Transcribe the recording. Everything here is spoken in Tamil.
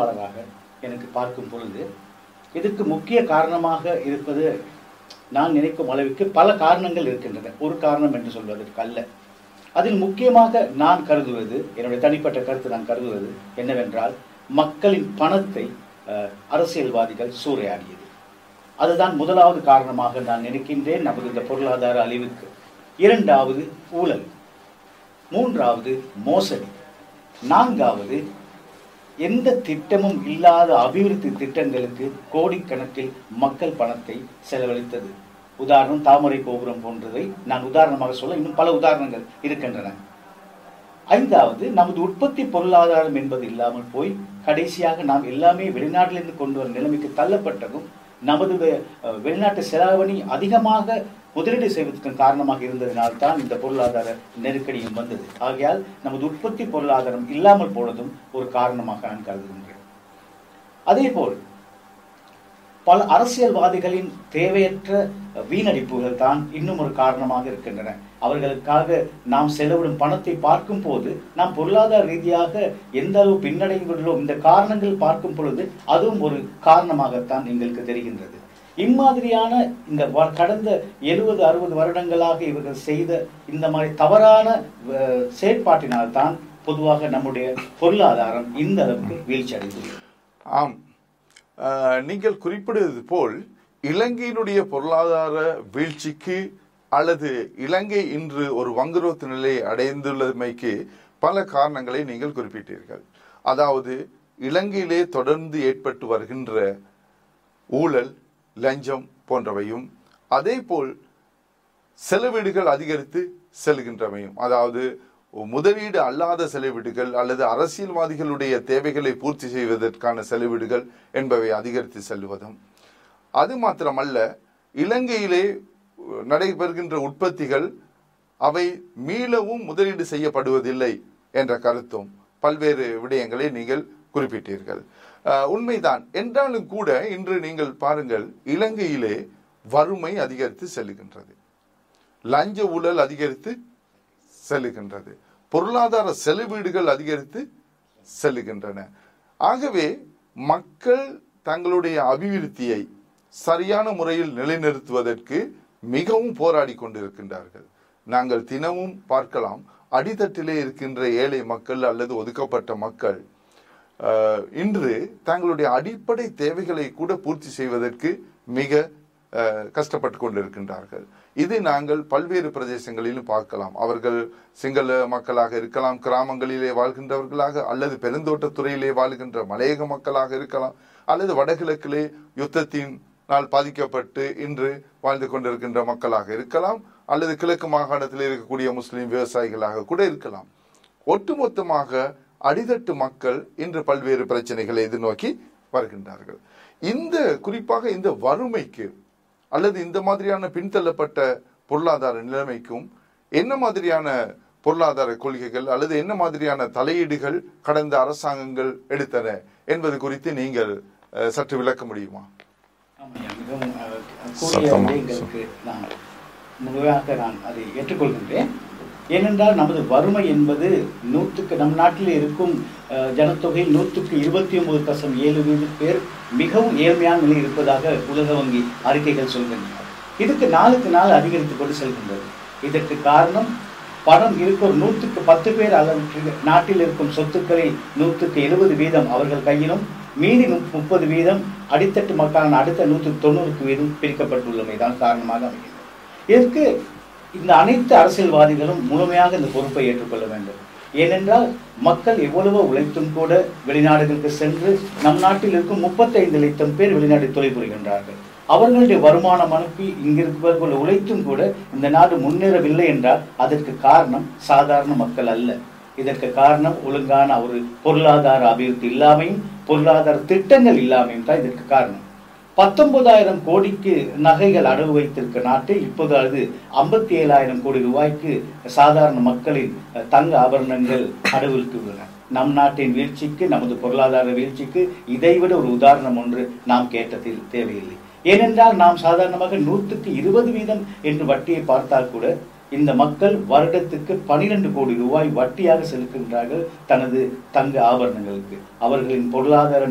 ஆய்வாளராக எனக்கு பார்க்கும் பொழுது இதற்கு முக்கிய காரணமாக இருப்பது நான் நினைக்கும் அளவுக்கு பல காரணங்கள் இருக்கின்றன ஒரு காரணம் என்று சொல்வதற்கு அல்ல அதில் முக்கியமாக நான் கருதுவது என்னுடைய தனிப்பட்ட கருத்து நான் கருதுவது என்னவென்றால் மக்களின் பணத்தை அஹ், அரசியல்வாதிகள் சூறையாடியது அதுதான் முதலாவது காரணமாக நான் நினைக்கின்றேன் நமது இந்த பொருளாதார அழிவுக்கு இரண்டாவது ஊழல் மூன்றாவது மோசடி நான்காவது எந்த திட்டமும் இல்லாத அபிவிருத்தி திட்டங்களுக்கு கோடிக்கணக்கில் மக்கள் பணத்தை செலவழித்தது உதாரணம் தாமரை கோபுரம் போன்றதை நான் உதாரணமாக சொல்ல இன்னும் பல உதாரணங்கள் இருக்கின்றன ஐந்தாவது நமது உற்பத்தி பொருளாதாரம் என்பது இல்லாமல் போய் கடைசியாக நாம் எல்லாமே வெளிநாட்டிலிருந்து கொண்டு வரும் நிலைமைக்கு தள்ளப்பட்டதும் நமது வெ- அஹ் வெளிநாட்டு செலாவணி அதிகமாக முதலீடு செய்வதற்கு காரணமாக இருந்ததினால் தான் இந்த பொருளாதார நெருக்கடியும் வந்தது ஆகையால் நமது உற்பத்தி பொருளாதாரம் இல்லாமல் போனதும் ஒரு காரணமாக நான் கருதுகின்றேன் அதேபோல் பல அரசியல்வாதிகளின் தேவையற்ற வீணடிப்புகள் தான் இன்னும் ஒரு காரணமாக இருக்கின்றன அவர்களுக்காக நாம் செலவிடும் பணத்தை பார்க்கும் போது நாம் பொருளாதார ரீதியாக எந்த அளவு பின்னடைந்துள்ளோம் இந்த காரணங்கள் பார்க்கும் பொழுது அதுவும் ஒரு காரணமாகத்தான் எங்களுக்கு தெரிகின்றது இம்மாதிரியான இந்த வ- கடந்த எழுபது அறுபது வருடங்களாக இவர்கள் செய்த இந்த மாதிரி தவறான அஹ், செயற்பாட்டினால்தான் பொதுவாக நம்முடைய பொருளாதாரம் இந்த அளவுக்கு வீழ்ச்சி அடைந்துள்ளது ஆம் அஹ், நீங்கள் குறிப்பிடுவது போல் இலங்கையினுடைய பொருளாதார வீழ்ச்சிக்கு அல்லது இலங்கை இன்று ஒரு வங்குரோத்து நிலையை அடைந்துள்ளமைக்கு பல காரணங்களை நீங்கள் குறிப்பிட்டீர்கள் அதாவது இலங்கையிலே தொடர்ந்து ஏற்பட்டு வருகின்ற ஊழல் லஞ்சம் போன்றவையும் அதேபோல் செலவீடுகள் அதிகரித்து செல்கின்றமையும் அதாவது முதலீடு அல்லாத செலவீடுகள் அல்லது அரசியல்வாதிகளுடைய தேவைகளை பூர்த்தி செய்வதற்கான செலவீடுகள் என்பவை அதிகரித்து செல்வதும் அது மாத்திரமல்ல இலங்கையிலே நடைபெறுகின்ற உற்பத்திகள் அவை மீளவும் முதலீடு செய்யப்படுவதில்லை என்ற கருத்தும் பல்வேறு விடயங்களை நீங்கள் குறிப்பிட்டீர்கள் அஹ், உண்மைதான் என்றாலும் கூட இன்று நீங்கள் பாருங்கள் இலங்கையிலே வறுமை அதிகரித்து செல்லுகின்றது லஞ்ச ஊழல் அதிகரித்து செல்லுகின்றது பொருளாதார செலவீடுகள் அதிகரித்து செல்லுகின்றன ஆகவே மக்கள் தங்களுடைய அபிவிருத்தியை சரியான முறையில் நிலைநிறுத்துவதற்கு மிகவும் போராடி கொண்டிருக்கின்றார்கள் நாங்கள் தினமும் பார்க்கலாம் அடித்தட்டிலே இருக்கின்ற ஏழை மக்கள் அல்லது ஒதுக்கப்பட்ட மக்கள் அஹ், இன்று தங்களுடைய அடிப்படை தேவைகளை கூட பூர்த்தி செய்வதற்கு மிக அஹ், கஷ்டப்பட்டு கொண்டிருக்கின்றார்கள் இது நாங்கள் பல்வேறு பிரதேசங்களிலும் பார்க்கலாம் அவர்கள் சிங்கள மக்களாக இருக்கலாம் கிராமங்களிலே வாழ்கின்றவர்களாக அல்லது பெருந்தோட்டத்துறையிலே வாழ்கின்ற மலையக மக்களாக இருக்கலாம் அல்லது வடகிழக்கிலே யுத்தத்தினால் பாதிக்கப்பட்டு இன்று வாழ்ந்து கொண்டிருக்கின்ற மக்களாக இருக்கலாம் அல்லது கிழக்கு மாகாணத்தில் இருக்கக்கூடிய முஸ்லிம் விவசாயிகளாக கூட இருக்கலாம் ஒட்டுமொத்தமாக அடித்தட்டு மக்கள் இன்று பல்வேறு பிரச்சனைகளை எதிர்நோக்கி வருகின்றார்கள் இந்த குறிப்பாக இந்த வறுமைக்கு அல்லது இந்த மாதிரியான பின்தள்ளப்பட்ட பொருளாதார நிலைமைக்கும் என்ன மாதிரியான பொருளாதார கொள்கைகள் அல்லது என்ன மாதிரியான தலையீடுகள் கடந்த அரசாங்கங்கள் எடுத்தன என்பது குறித்து நீங்கள் அஹ், சற்று விளக்க முடியுமா ஆமாய்யா, மிகவும் அஹ், கூறிய சத்தமா, விடயங்களுக்கு நான் முழுமையாக நான் அதை ஏற்றுக்கொள்கின்றேன் ஏனென்றால் நமது வறுமை என்பது நூற்றுக்கு நம் நாட்டில் இருக்கும் அஹ், ஜனத்தொகையில் நூற்றுக்கு இருபத்தி ஒன்பது தசம் ஏழு வீத பேர் மிகவும் ஏழ்மையான நிலையில் இருப்பதாக உலக வங்கி அறிக்கைகள் சொல்கின்றன இதுக்கு நாளுக்கு நாள் அதிகரித்துக் கொண்டு செல்கின்றது இதற்கு காரணம் பணம் இருக்கும் நூற்றுக்கு பத்து பேர் அளவுக்கு நாட்டில் இருக்கும் சொத்துக்களில் நூற்றுக்கு எழுபது வீதம் அவர்கள் கையிலும் மீதி முப்~ முப்பது வீதம் அடித்தட்டு மக்களான அடுத்த நூற்றுக்கு தொண்ணூறுக்கு வீதம் பிரிக்கப்பட்டுள்ளமை தான் காரணமாக அமைகிறது இதற்கு இந்த அனைத்து அரசியல்வாதிகளும் முழுமையாக இந்த பொறுப்பை ஏற்றுக்கொள்ள வேண்டும் ஏனென்றால் மக்கள் எவ்வளவோ உழைத்தும் கூட வெளிநாடுகளுக்கு சென்று நம் நாட்டில் இருக்கும் முப்பத்தைந்து லட்சம் பேர் வெளிநாடு தொழில் புரிகின்றார்கள் அவர்களுடைய வருமானம் அனுப்பி இங்கிருப்பவர்கள் உழைத்தும் கூட இந்த நாடு முன்னேறவில்லை என்றால் அதற்கு காரணம் சாதாரண மக்கள் அல்ல இதற்கு காரணம் ஒழுங்கான ஒரு பொருளாதார அபிவிருத்தி இல்லாமையும் பொருளாதார திட்டங்கள் இல்லாமையும் தான் இதற்கு காரணம் பத்தொன்பதாயிரம் கோடிக்கு நகைகள் அடகு வைத்திருக்க நாட்டில் இப்போது அது ஐம்பத்தி ஏழாயிரம் கோடி ரூபாய்க்கு சாதாரண மக்களின் அஹ், தங்க ஆபரணங்கள் அடகுவிற்கு உள்ளன நம் நாட்டின் வீழ்ச்சிக்கு நமது பொருளாதார வீழ்ச்சிக்கு இதைவிட ஒரு உதாரணம் ஒன்று நாம் கேட்டதில் தேவையில்லை ஏனென்றால் நாம் சாதாரணமாக நூற்றுக்கு இருபது வீதம் என்று வட்டியை பார்த்தால் கூட இந்த மக்கள் வருடத்துக்கு பனிரெண்டு கோடி ரூபாய் வட்டியாக செலுத்துகின்றார்கள் தனது தங்க ஆபரணங்களுக்கு அவர்களின் பொருளாதார